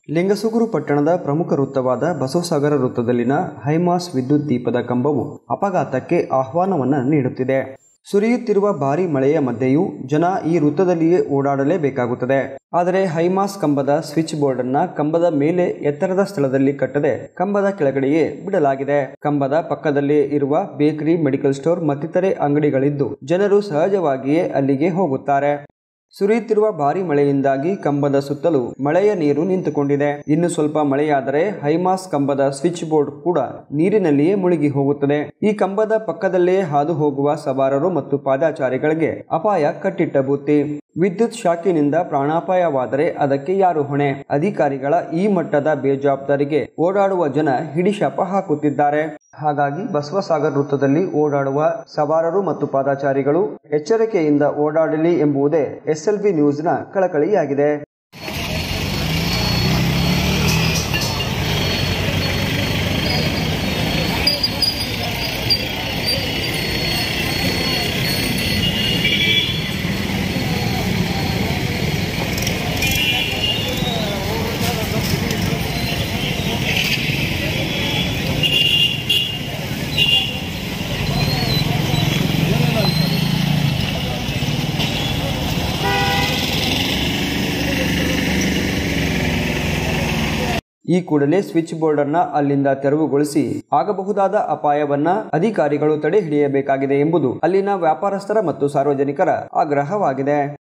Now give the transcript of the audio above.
ಲಿಂಗಸುಗೂರು ಪಟ್ಟಣದ ಪ್ರಮುಖ ವೃತ್ತವಾದ ಬಸವಸಾಗರ ವೃತ್ತದಲ್ಲಿನ ಹೈಮಾಸ್ ವಿದ್ಯುತ್ ದೀಪದ ಕಂಬವು ಅಪಘಾತಕ್ಕೆ ಆಹ್ವಾನವನ್ನು ನೀಡುತ್ತಿದೆ ಸುರಿಯುತ್ತಿರುವ ಭಾರೀ ಮಳೆಯ ಮಧ್ಯೆಯೂ ಜನ ಈ ವೃತ್ತದಲ್ಲಿಯೇ ಓಡಾಡಲೇಬೇಕಾಗುತ್ತದೆ ಆದರೆ ಹೈಮಾಸ್ ಕಂಬದ ಸ್ವಿಚ್ ಬೋರ್ಡ್ ಅನ್ನ ಕಂಬದ ಮೇಲೆ ಎತ್ತರದ ಸ್ಥಳದಲ್ಲಿ ಕಟ್ಟದೆ ಕಂಬದ ಕೆಳಗಡೆಯೇ ಬಿಡಲಾಗಿದೆ ಕಂಬದ ಪಕ್ಕದಲ್ಲೇ ಇರುವ ಬೇಕರಿ ಮೆಡಿಕಲ್ ಸ್ಟೋರ್ ಮತ್ತಿತರೆ ಅಂಗಡಿಗಳಿದ್ದು ಜನರು ಸಹಜವಾಗಿಯೇ ಅಲ್ಲಿಗೆ ಹೋಗುತ್ತಾರೆ ಸುರಿಯುತ್ತಿರುವ ಭಾರಿ ಮಳೆಯಿಂದಾಗಿ ಕಂಬದ ಸುತ್ತಲೂ ಮಳೆಯ ನೀರು ನಿಂತುಕೊಂಡಿದೆ ಇನ್ನು ಸ್ವಲ್ಪ ಮಳೆಯಾದರೆ ಹೈಮಾಸ್ ಕಂಬದ ಸ್ವಿಚ್ ಬೋರ್ಡ್ ಕೂಡ ನೀರಿನಲ್ಲಿಯೇ ಮುಳುಗಿ ಹೋಗುತ್ತದೆ ಈ ಕಂಬದ ಪಕ್ಕದಲ್ಲೇ ಹಾದು ಹೋಗುವ ಸವಾರರು ಮತ್ತು ಪಾದಾಚಾರಿಗಳಿಗೆ ಅಪಾಯ ಕಟ್ಟಿಟ್ಟ ಬುತ್ತಿ ವಿದ್ಯುತ್ ಶಾಕಿನಿಂದ ಪ್ರಾಣಾಪಾಯವಾದರೆ ಅದಕ್ಕೆ ಯಾರು ಹೊಣೆ ಅಧಿಕಾರಿಗಳ ಈ ಮಟ್ಟದ ಬೇಜವಾಬ್ದಾರಿಗೆ ಓಡಾಡುವ ಜನ ಹಿಡಿಶಾಪ ಹಾಕುತ್ತಿದ್ದಾರೆ ಹಾಗಾಗಿ ಬಸವಸಾಗರ್ ವೃತ್ತದಲ್ಲಿ ಓಡಾಡುವ ಸವಾರರು ಮತ್ತು ಪಾದಾಚಾರಿಗಳು ಎಚ್ಚರಿಕೆಯಿಂದ ಓಡಾಡಲಿ ಎಂಬುದೇ ಎಸ್ಎಲ್ಬಿ ನ್ಯೂಸ್ನ ಕಳಕಳಿಯಾಗಿದೆ ಈ ಕೂಡಲೇ ಸ್ವಿಚ್ ಬೋರ್ಡ್ ಅನ್ನ ಅಲ್ಲಿಂದ ತೆರವುಗೊಳಿಸಿ ಆಗಬಹುದಾದ ಅಪಾಯವನ್ನ ಅಧಿಕಾರಿಗಳು ತಡೆ ಹಿಡಿಯಬೇಕಾಗಿದೆ ಎಂಬುದು ಅಲ್ಲಿನ ವ್ಯಾಪಾರಸ್ಥರ ಮತ್ತು ಸಾರ್ವಜನಿಕರ ಆಗ್ರಹವಾಗಿದೆ